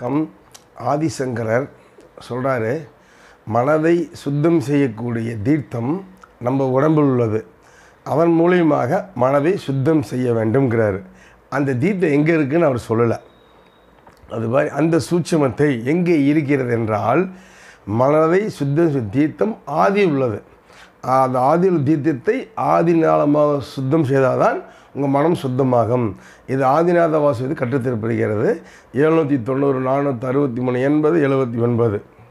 வணக்கம் ஆதிசங்கரர் சொல்கிறாரு மனதை சுத்தம் செய்யக்கூடிய தீர்த்தம் நம்ம உடம்பில் உள்ளது அதன் மூலியமாக மனதை சுத்தம் செய்ய வேண்டும்ங்கிறாரு அந்த தீர்த்தம் எங்கே இருக்குன்னு அவர் சொல்லலை அது மாதிரி அந்த சூட்சமத்தை எங்கே இருக்கிறது என்றால் மனதை சுத்தம் செய்~ தீர்த்தம் ஆதி உள்ளது அந்த ஆதி உள்ள தீர்த்தத்தை ஆதி நாளமாக சுத்தம் செய்தால்தான் உங்கள் மனம் சுத்தமாகும் இது ஆதிநாத வாசகத்தை கற்றுத்தரப்படுகிறது எழுநூற்றி தொண்ணூறு நானூற்றி அறுபத்தி மூணு எண்பது எழுபத்தி ஒன்பது